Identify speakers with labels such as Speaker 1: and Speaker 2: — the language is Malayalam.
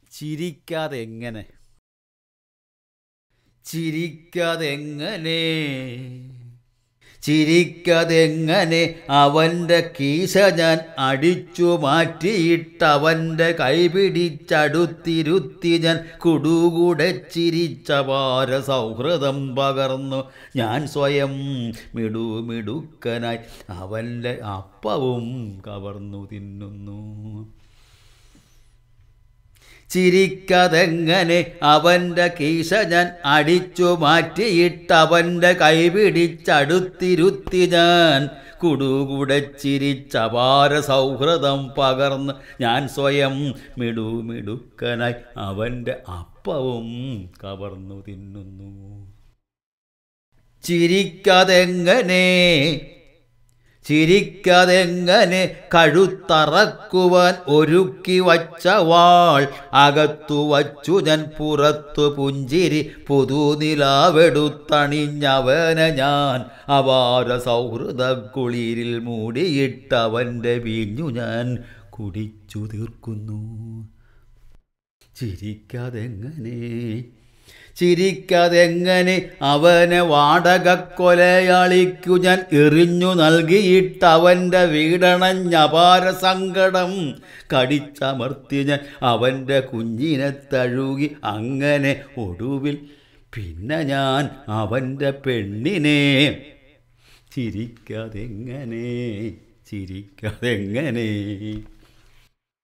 Speaker 1: ചിരിക്കാതെ എങ്ങനെ ചിരിക്കാതെ എങ്ങനെ ചിരിക്കതെങ്ങനെ അവൻ്റെ കീശ ഞാൻ അടിച്ചു മാറ്റിയിട്ടവൻ്റെ കൈപിടിച്ചടുത്തിരുത്തി ഞാൻ കുടുകൂടെ ചിരിച്ച പാര സൗഹൃദം പകർന്നു ഞാൻ സ്വയം മിടുമിടുക്കനായി അവൻ്റെ അപ്പവും കവർന്നു തിന്നുന്നു ചിരിക്കതെങ്ങനെ അവൻ്റെ കീശ ഞാൻ അടിച്ചു മാറ്റിയിട്ടവൻ്റെ കൈപിടിച്ചടുത്തിരുത്തി ഞാൻ കുടുകുടെ ചിരിച്ചപാര സൗഹൃദം പകർന്ന് ഞാൻ സ്വയം മിടുമിടുക്കനായി അവൻ്റെ അപ്പവും കവർന്നു തിന്നുന്നു ചിരിക്കതെങ്ങനെ ചിരിക്കതെങ്ങനെ കഴുത്തറക്കുവാൻ ഒരുക്കി വച്ച വാൾ അകത്തു വച്ചു ഞാൻ പുറത്തു പുഞ്ചിരി പുതുനിലാവെടുത്തണിഞ്ഞവനെ ഞാൻ അപാര സൗഹൃദ കുളിരിൽ മൂടിയിട്ടവൻ്റെ വീഞ്ഞു ഞാൻ കുടിച്ചു തീർക്കുന്നു ചിരിക്കാതെങ്ങനെ ചിരിക്കാതെങ്ങനെ അവനെ വാടക കൊലയാളിക്കു ഞാൻ എറിഞ്ഞു നൽകിയിട്ടവൻ്റെ വീടണഞ്ഞപാര സങ്കടം കടിച്ചമർത്തി ഞാൻ അവൻ്റെ കുഞ്ഞിനെ തഴുകി അങ്ങനെ ഒടുവിൽ പിന്നെ ഞാൻ അവൻ്റെ പെണ്ണിനെ ചിരിക്കാതെങ്ങനെ ചിരിക്കാതെങ്ങനെ